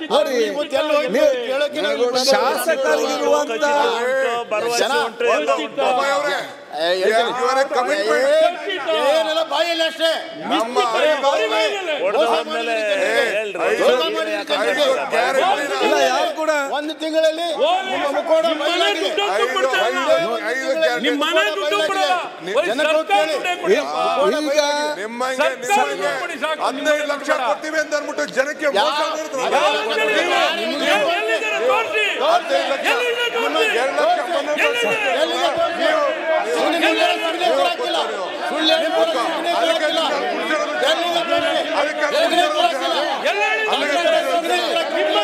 ನೋಡಿ ಇವತ್ತೆಲ್ಲ ಹೋಯ್ತು? ನೀವು ಕೇಳೋಕೆ ನಾವು ಬಂದವರು. ಶಾಸಕರಿಗಿರುವಂತ ಜನ ಏ, ಹೇಳ್ತೀನಿ. ಇವರೇ commitment. ಏ, ಏನೆಲ್ಲ ಬಾಯಲ್ಲಿ ಅಷ್ಟೇ ನಮ್ಮ ಹೊಡೆದಾದ್ಮೇಲೆ ಹೇಳ್ರಿ ಇಲ್ಲ ಯಾರು ಕೂಡ ಒಂದು ತಿಂಗಳಲ್ಲಿ ನಿಮ್ಮ ಮುಖೋಡ ಬಯಲಾಗಿದೆ. ನಿಮ್ಮ ಮನೆ ದುಡ್ಡು ಕೊಡಲ್ಲ ಬರೀ ಜನಕ್ಕೆ ಸರ್ಕಾರ ಕೇಳಿ. ದುಡ್ಡೇ ಕೊಡಪ್ಪ. ಈಗ ನಿಮ್ಮಂಗೆ ಸರ್ಕಾರ ನಿಮ್ಮಂಗೆ ಕೊಡಿ ಸಾಕು, ಹದಿನೈದು ಲಕ್ಷ ಬೇಡ. ಕೊಡ್ತೀವಿ ಅಂತ ಅಂದ್ಬಿಟ್ಟು ಜನಕ್ಕೆ ಯಾ- ಮೋಸ ಮಾಡಿದ್ರು. ಯಾವ ಕೇಳಿಲ್ಲ? ಏನ್ ಎಲ್ಲಿದ್ದಾರೆ ತೋರ್ಸಿ. ಹದಿನೈದು ಲಕ್ಷ ಎಲ್ಲಿದೆ ತೋರ್ಸಿ. ಎರಡು ಲಕ್ಷ ಮನೆ ಎಲ್ಲಿದೆ? ಎಲ್ಲಿಗೆ ತೋರಿಸಿ? ಸುಳ್ಳು ಹೇಳಿದ್ರೆ signature ಹಾಕಿಲ್ಲ. ಸುಳ್ಳು ಹೇಳಿದ್ರೆ signature ಅದಕ್ಕೆ ಹಾಕಿಲ್ಲ. ಎಲ್ಲಿಗೆ ತೋರಿಸಿ? ಅದಕ್ಕೆ ಎಲ್ಲಿಗೆ ತೋರಿಸಿಲ್ಲ? ಎಲ್ಲ ಹೇಳಿದ್ರು. ಅಲ್ಲಿಗೆ signature ಹಾಕಿಲ್ಲ.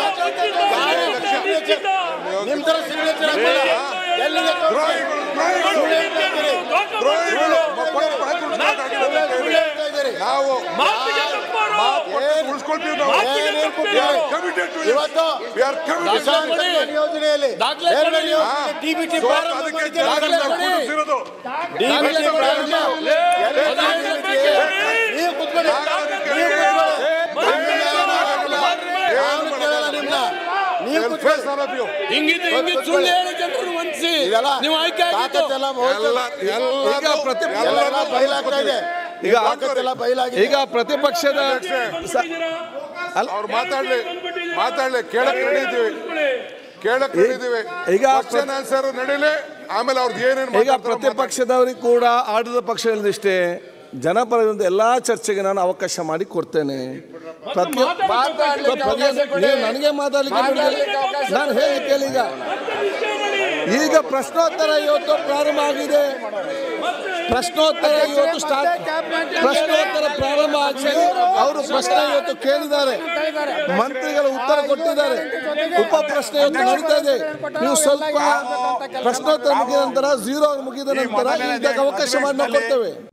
ನಿಮ್ ತರ ಸಿಗ್ನೇಚರ್ ಹಾಕಿಲ್ಲ ಎಲ್ಲಿಗೆ ತೋರಿಸಿ? ದ್ರೋಹಿಗಳು, ದ್ರೋಹಿಗಳು. ಸುಳ್ಳು ಹೇಳ್ತಾ ಇದ್ದೀರಿ. ದ್ರೋಹಿಗಳು. ಮಕ್ಕಳು ಪ್ರಾಣಿಗಳು ಮಾತಾಡ್ತಾರೆ. ಸುಳ್ಳು ಹೇಳ್ತಾ ಇದ್ದೀರಿ. ನಾವು ಮಾತಿಗೆ ತಪ್ಪಾರು. ಕೊಟ್ಟು ಉಳಿಸ್ಕೊಳ್ತೀವಿ ನಾವು ಮಾತಿಗೆ ಏನ್ ತಪ್ಪು ಹೇಳ್ಕೊಡ್ತೀವಿ? ಹೇಳು. Committed to ಇವತ್ತು We are committed. Kisan Samman ಯೋಜನೆಯಲ್ಲಿ ದಾಖಲೆ ಬೇರೆ ಬೇರೆ ಕೊಡಿ. ಯೋಜನೆ DBT So, ಪ್ರಾರಂಭ ಅದಕ್ಕೆ ಮಾಡಿದ್ದೀರಿ. ದಾಖಲೆ ನಾವು ಕೊಡಿ. ಕೊಡಿಸಿರೋದು. DBT ಪ್ರಾರಂಭ. ಎಲ್ಲ ದಾಖಲೆ DBT. ಬೇಕು. ನೀವು ಕೂತ್ಕೊಳ್ಳಿ. ನೀವು ಕೂತ್ಕೊಳ್ಳಿ. ನಾನು ಕೇಳಲ್ಲ ನಿಮ್ನ. ನೀವು I'll ಕೂತ್ಕೊಳ್ಳಿ. face all of you. ಹಿಂಗಿದ್ದು ಹಿಂಗಿದ್ದು ಸುಳ್ಳು ಹೇಳಿ ಜನರನ್ನು ವಂಚಿಸಿ ಇದೆಲ್ಲ ನೀವು ಆಯ್ಕೆ ಆಗಿದ್ದು ತಾಕತ್ತೆಲ್ಲ ಹೋಯ್ತು. ಎಲ್ಲ ಈಗ ಪ್ರತಿ ಎಲ್ಲ ಬಯಲಾಗ್ತಾ ಇದೆ ಈಗ ತಾಕತ್ತೆಲ್ಲ ಬಯಲಾಗಿದೆ ಈಗ ಪ್ರತಿಪಕ್ಷದ ಅವ್ರು ಮಾತಾಡ್ಲಿ ಮಾತಾಡ್ಲಿ ಕೇಳಕ್ ನಡೀತೀವಿ ಕೇಳಕ್ ನಡೀತೀವಿ ಈಗ ಕ್ವಶನ್ ಆನ್ಸರ್ ನಡೀಲಿ ಆಮೇಲೆ ಅವ್ರದ್ದು ಏನೇನು ಈಗ ಮಾತಾಡ್ತಾರೋ ಮಾತಾಡ್ಲಿ. ಪ್ರತಿಪಕ್ಷದವರಿಗೆ ಕೂಡ ಆಡಳಿತ ಪಕ್ಷಗಳಿಷ್ಟೇ ಜನಪರವಾದ ಎಲ್ಲಾ ಚರ್ಚೆಗೆ ನಾನು ಅವಕಾಶ ಮಾಡಿ ಕೊಡ್ತೇನೆ ಪ್ರತಿ ಪ್ರತಿ- ನೀವು ನನಗೆ ಮಾತಾಡ್ಲಿಕ್ಕೆ ಬಿಡುದಿಲ್ಲ. ನಾನು ಹೇಳಿ ಕೇಳಿ ಈಗ ಈಗ ಪ್ರಶ್ನೋತ್ತರ ಇವತ್ತು ಪ್ರಾರಂಭ ಆಗಿದೆ ಪ್ರಶ್ನೋತ್ತರ ಇವತ್ತು ಸ್ಟಾರ್ಟ್ ಪ್ರಶ್ನೋತ್ತರ ಪ್ರಾರಂಭ ಆಗಿದೆ ಅವರು ಪ್ರಶ್ನೆ ಇವತ್ತು ಕೇಳಿದ್ದಾರೆ ಮಂತ್ರಿಗಳು ಉತ್ತರ ಕೊಟ್ಟಿದ್ದಾರೆ ಉಪ ಪ್ರಶ್ನೆ ಇವತ್ತು ನಡೀತಾ ಇದೆ ನೀವು ಸ್ವಲ್ಪ ಪ್ರಶ್ನೋತ್ತರ ಮುಗಿದ ನಂತರ ಝೀರೋ ಮುಗಿದ ನಂತರ ಈಗ ಅವಕಾಶ ಮಾಡಿ ನಾವು ಕೊಡ್ತೇವೆ